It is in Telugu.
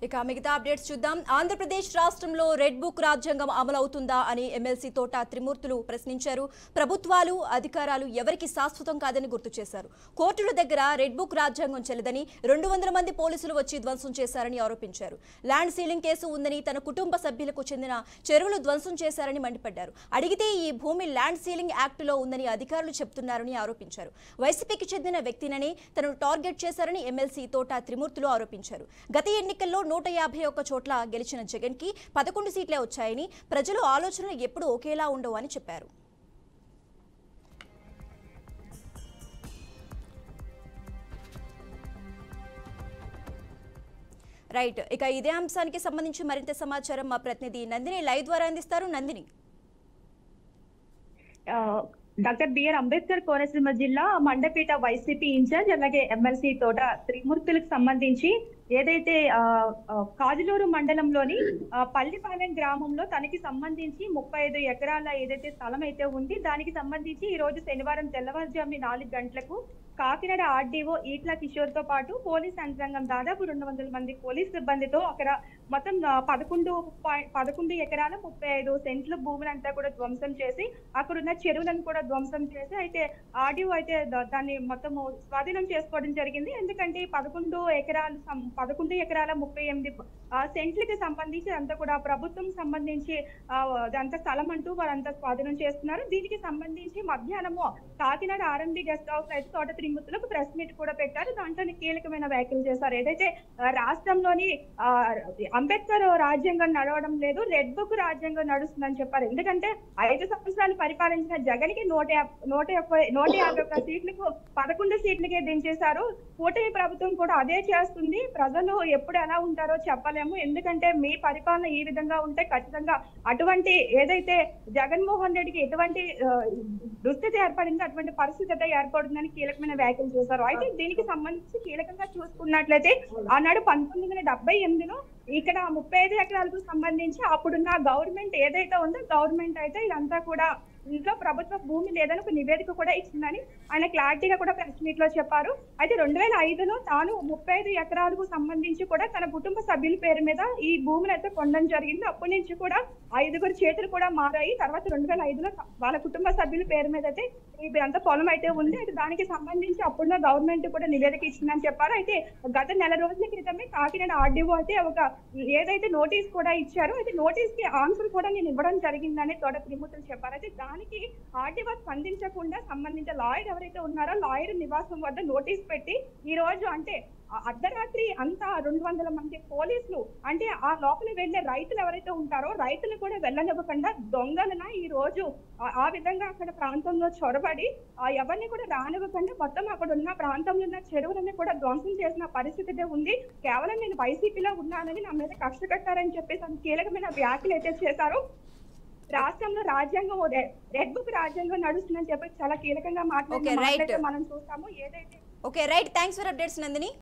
ఇక మిగతా అప్డేట్స్ చూద్దాం ఆంధ్రప్రదేశ్ రాష్ట్రంలో రెడ్ బుక్ రాజ్యాంగం అమలవుతుందా అని ఎమ్మెల్సీ తోట త్రిమూర్తులు ప్రశ్నించారు ప్రభుత్వాలు అధికారాలు ఎవరికి శాశ్వతం కాదని గుర్తు చేశారు కోర్టుల దగ్గర రెడ్ బుక్ రాజ్యాంగం చెల్లదని రెండు వందల మంది పోలీసులు వచ్చి ధ్వంసం చేశారని ఆరోపించారు ల్యాండ్ సీలింగ్ కేసు ఉందని తన కుటుంబ సభ్యులకు చెందిన చెరువులు ధ్వంసం చేశారని మండిపడ్డారు అడిగితే ఈ భూమి ల్యాండ్ సీలింగ్ యాక్టులో ఉందని అధికారులు చెప్తున్నారని ఆరోపించారు వైసీపీకి చెందిన వ్యక్తినని తనను టార్గెట్ చేశారని ఎమ్మెల్సీ తోట త్రిమూర్తులు ఆరోపించారు గత ఎన్నికల్లో నూట యాభై ఒక్క చోట్ల గెలిచిన జగన్ కి పదకొండు సీట్లే వచ్చాయని ప్రజలు ఆలోచనలు ఎప్పుడూ ఒకేలా ఉండవు అని చెప్పారు రైట్ ఇక ఇదే అంశానికి సంబంధించి మరింత సమాచారం మా ప్రతినిధి నందిని లైవ్ ద్వారా అందిస్తారు నందిని ఆ, డాక్టర్ బిఆర్ అంబేద్కర్ కోనసీమ జిల్లా మండపేట వైసీపీ ఇన్ఛార్జ్ అలాగే ఎమ్మెల్సీ తోట త్రిమూర్తులకు సంబంధించి ఏదైతే ఆ, ఆ, కాజులూరు మండలంలోని ఆ, పల్లిపాలెం గ్రామంలో తనకి సంబంధించి ముప్పై ఐదు ఎకరాల ఏదైతే స్థలం అయితే ఉంది దానికి సంబంధించి ఈ రోజు శనివారం తెల్లవారుజామున నాలుగు గంటలకు కాకినాడ ఆర్డీఓ ఈట్ల కిషోర్ తో పాటు పోలీస్ యంత్రాంగం దాదాపు రెండు వందల మంది పోలీస్ సిబ్బందితో అక్కడ మొత్తం ఆ, పదకొండు పాయింట్ పదకొండు ఎకరాల ముప్పై ఐదు సెంట్ల భూములంతా కూడా ధ్వంసం చేసి అక్కడ ఉన్న చెరువులను కూడా ధ్వంసం చేసి అయితే ఆర్డీఓ అయితే ద- దాన్ని మొత్తము స్వాధీనం చేసుకోవడం జరిగింది ఎందుకంటే ఈ పదకొండు ఎకరాలు సం- పదకొండు ఎకరాల ముప్పై ఎనిమిది ఆ, సెంట్లకి సంబంధించి అంతా కూడా ప్రభుత్వం సంబంధించి ఆ, అదంతా స్థలం అంటూ వారంతా స్వాధీనం చేస్తున్నారు దీనికి సంబంధించి మధ్యాహ్నము కాకినాడ ఆర్ఎండి గెస్ట్ హౌస్ అయితే తోట త్రిమూర్తులకు ప్రెస్ మీట్ కూడా పెట్టారు దాంట్లో కీలకమైన వ్యాఖ్యలు చేశారు ఏదైతే ఆ, రాష్ట్రంలోని ఆ, అంబేద్కర్ రాజ్యాంగం నడవడం లేదు రెడ్ బుక్ రాజ్యాంగం నడుస్తుందని చెప్పారు ఎందుకంటే ఐదు సంవత్సరాలు పరిపాలించిన జగన్ కి నూట యాభ- నూట యాభై నూట యాభై ఒక్క సీట్లకు పదకొండు సీట్లకే దించేశారు కూటమి ప్రభుత్వం కూడా అదే చేస్తుంది ప్రజలు ఎప్పుడు ఎలా ఉంటారో చెప్పలేము ఎందుకంటే మీ పరిపాలన ఈ విధంగా ఉంటే ఖచ్చితంగా అటువంటి ఏదైతే జగన్మోహన్ రెడ్డికి ఎటువంటి ఆ, దుస్థితి ఏర్పడిందో అటువంటి పరిస్థితి అయితే ఏర్పడుతుందని కీలకమైన వ్యాఖ్యలు చేశారు అయితే దీనికి సంబంధించి కీలకంగా చూసుకున్నట్లయితే ఆనాడు పంతొమ్మిది వందల డెబ్బై ఎనిమిదిలో ఇక్కడ ముప్పై ఐదు ఎకరాలకు సంబంధించి అప్పుడున్న గవర్నమెంట్ ఏదైతే ఉందో గవర్నమెంట్ అయితే ఇదంతా కూడా ఇంట్లో ప్రభుత్వ భూమి లేదని ఒక నివేదిక కూడా ఇచ్చిందని ఆయన క్లారిటీగా కూడా ప్రెస్ మీట్ లో చెప్పారు అయితే రెండు వేల ఐదులో తాను ముప్పై ఐదు ఎకరాలకు సంబంధించి కూడా తన కుటుంబ సభ్యుల పేరు మీద ఈ భూమిని అయితే కొనడం జరిగింది అప్పటి నుంచి కూడా ఐదుగురు చేతులు కూడా మారాయి తర్వాత రెండు వేల ఐదులో వాళ్ళ కుటుంబ సభ్యుల పేరు మీద అయితే ఇదంతా పొలం అయితే ఉంది అయితే దానికి సంబంధించి అప్పుడున్న గవర్నమెంట్ కూడా నివేదిక ఇచ్చిందని చెప్పారు అయితే గత నెల రోజుల క్రితమే కాకినాడ ఆర్డీఓ అయితే ఒక ఏదైతే నోటీస్ కూడా ఇచ్చారో అయితే నోటీస్ కి ఆన్సర్ కూడా నేను ఇవ్వడం జరిగిందని తోట త్రిమూర్తులు చెప్పారు అయితే దానికి ఆర్డీఓ స్పందించకుండా సంబంధించిన లాయర్ ఎవరైతే ఉన్నారో లాయర్ నివాసం వద్ద నోటీస్ పెట్టి ఈ రోజు అంటే ఆ అర్ధరాత్రి అంతా రెండు వందల మంది పోలీసులు అంటే ఆ లోపల వెళ్లే రైతులు ఎవరైతే ఉంటారో రైతులు కూడా వెళ్ళనివ్వకుండా దొంగలన ఈ రోజు ఆ- ఆ విధంగా అక్కడ ప్రాంతంలో చొరబడి ఆ ఎవరిని కూడా రానివ్వకుండా మొత్తం అక్కడ ఉన్న ప్రాంతంలో ఉన్న చెరువులని కూడా ధ్వంసం చేసిన పరిస్థితి అయితే ఉంది కేవలం నేను వైసీపీలో ఉన్నానని నా మీద కక్ష కట్టారని చెప్పేసి ఆయన కీలకమైన వ్యాఖ్యలు అయితే చేశారు రాష్ట్రంలో రాజ్యాంగం రె- రెడ్ బుక్ రాజ్యాంగం నడుస్తుందని చెప్పి చాలా కీలకంగా Okay, right. మాట్లాడి మనం చూస్తాము ఏదైతే okay right thanks for updates Nandini